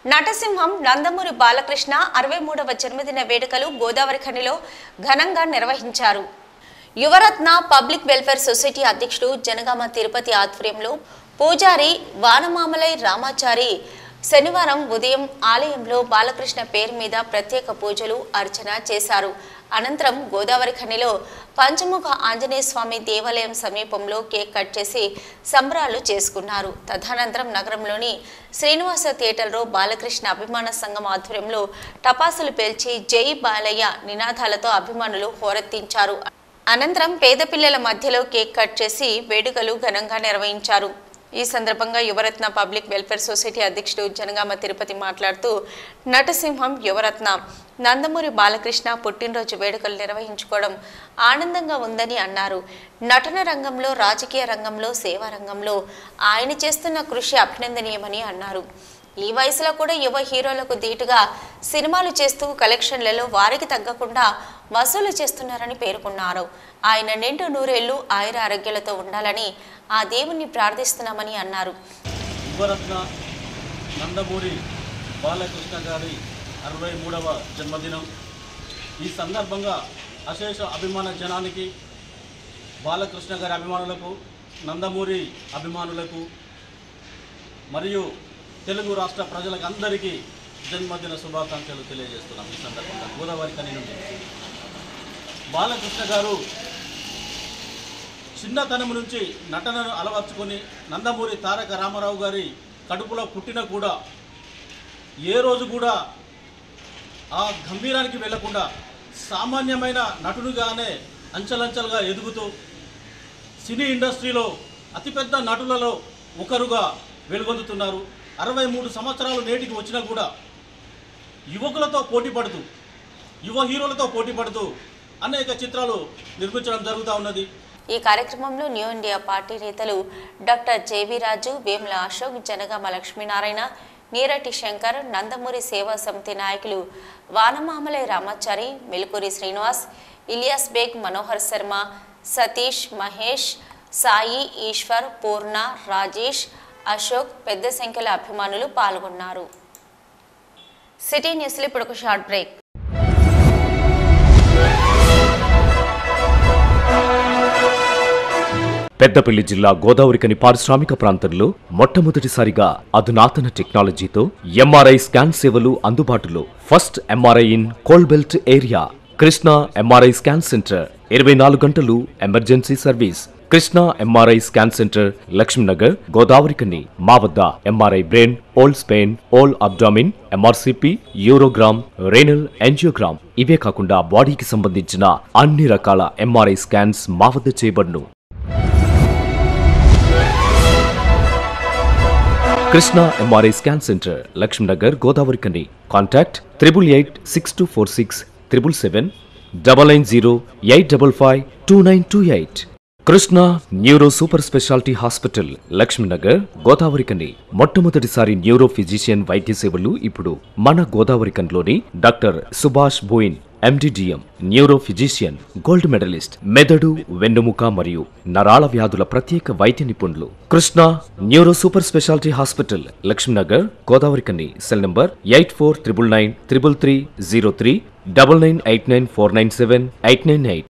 నటసింహం నందమూరి బాలకృష్ణ అరవై మూడవ జన్మదిన వేడుకలు గోదావరి ఖనిలో ఘనంగా నిర్వహించారు యువరత్న పబ్లిక్ వెల్ఫేర్ సొసైటీ అధ్యక్షుడు జనగామ తిరుపతి ఆధ్వర్యంలో పూజారి వానమామలై రామాచారి శనివారం ఉదయం ఆలయంలో బాలకృష్ణ పేరు మీద ప్రత్యేక పూజలు అర్చన చేశారు అనంతరం గోదావరి ఖనిలో పంచముఖ ఆంజనేయ స్వామి దేవాలయం సమీపంలో కేక్ కట్ చేసి సంబరాలు చేసుకున్నారు తదనంతరం నగరంలోని శ్రీనివాస థియేటర్లో బాలకృష్ణ అభిమాన సంఘం ఆధ్వర్యంలో టపాసులు పేల్చి జై బాలయ్య నినాదాలతో అభిమానులు హోరెత్తించారు అనంతరం పేద పిల్లల మధ్యలో కేక్ కట్ చేసి వేడుకలు ఘనంగా నిర్వహించారు ఈ సందర్భంగా యువరత్న పబ్లిక్ వెల్ఫేర్ సొసైటీ అధ్యక్షుడు జనగామ తిరుపతి మాట్లాడుతూ నటసింహం యువరత్న నందమూరి బాలకృష్ణ పుట్టినరోజు వేడుకలు నిర్వహించుకోవడం ఆనందంగా ఉందని అన్నారు నటన రంగంలో రాజకీయ రంగంలో సేవా రంగంలో ఆయన చేస్తున్న కృషి అభినందనీయమని అన్నారు ఈ వయసులో కూడా యువ హీరోలకు ధీటుగా సినిమాలు చేస్తూ కలెక్షన్లలో వారికి తగ్గకుండా వసూలు చేస్తున్నారని పేర్కొన్నారు ఆయన నిండు నూరేళ్లు ఆయుర ఆరోగ్యాలతో ఉండాలని ఆ దేవుణ్ణి ప్రార్థిస్తున్నామని అన్నారు యువరత్న నందమూరి బాలకృష్ణ గారి అరవై మూడవ జన్మదినం ఈ సందర్భంగా అశేష అభిమాన జనానికి బాలకృష్ణ గారి అభిమానులకు నందమూరి అభిమానులకు మరియు తెలుగు రాష్ట్ర ప్రజలకు అందరికీ జన్మదిన శుభాకాంక్షలు తెలియజేస్తున్నాం ఈ సందర్భంగా గోదావరి కని నుండి బాలకృష్ణ గారు చిన్నతనం నుంచి నటనను అలవర్చుకొని నందమూరి తారక రామారావు గారి కడుపులో పుట్టిన కూడా ఏ రోజు కూడా ఆ గంభీరానికి వెళ్లకుండా సామాన్యమైన నటుడుగానే అంచెలంచెలుగా ఎదుగుతూ సినీ ఇండస్ట్రీలో అతిపెద్ద నటులలో ఒకరుగా వెలుగొందుతున్నారు అరవై మూడు సంవత్సరాలు నేటికి వచ్చినా కూడా యువకులతో పోటీ పడుతూ యువ హీరోలతో పోటీ పడుతూ అనేక చిత్రాలు నిర్మించడం జరుగుతూ ఉన్నది ఈ కార్యక్రమంలో న్యూ ఇండియా పార్టీ నేతలు డాక్టర్ జేవి రాజు వేముల అశోక్ జనగామ లక్ష్మీనారాయణ నీరటి శంకర్ నందమూరి సేవా సమితి నాయకులు వానమామలై రామాచారి మెలుకూరి శ్రీనివాస్ ఇలియాస్ బేగ్ మనోహర్ శర్మ సతీష్ మహేష్ సాయి ఈశ్వర్ పూర్ణ రాజేష్ అశోక్ పెద్ద సంఖ్యలో అభిమానులు పాల్గొన్నారు సిటీ న్యూస్లో ఇప్పుడు ఒక షార్ట్ బ్రేక్ పెద్దపల్లి జిల్లా గోదావరికని పారిశ్రామిక ప్రాంతంలో మొట్టమొదటిసారిగా అధునాతన టెక్నాలజీతో ఎంఆర్ఐ స్కాన్ సేవలు అందుబాటులో first MRI in coal belt area Krishna MRI scan centre ఇరవై నాలుగు గంటలు emergency service Krishna MRI scan centre Lakshminagar Godavarikhani మా వద్ద MRI brain whole spine whole abdomen MRCP urogram renal angiogram ఇవే కాకుండా బాడీకి సంబంధించిన అన్ని రకాల ఎంఆర్ఐ స్కాన్స్ మా వద్ద చేయబడును Krishna MRI scan centre Lakshminagar Godavarikhani contact triple eight six two four six triple seven double nine zero eight double five two nine two eight Krishna neuro super speciality hospital Lakshminagar Godavarikhani మొట్టమొదటిసారి న్యూరో ఫిజిషియన్ వైద్య సేవలు ఇప్పుడు మన గోదావరి కన్లోని doctor Subhash Boin MD DM neuro physician gold medallist మెదడు వెన్నుముక మరియు నరాల వ్యాధుల ప్రత్యేక వైద్య నిపుణులు Krishna neuro super speciality hospital Lakshminagar Godavari కని cell number eight four triple nine triple three zero three double nine eight nine four nine seven eight nine eight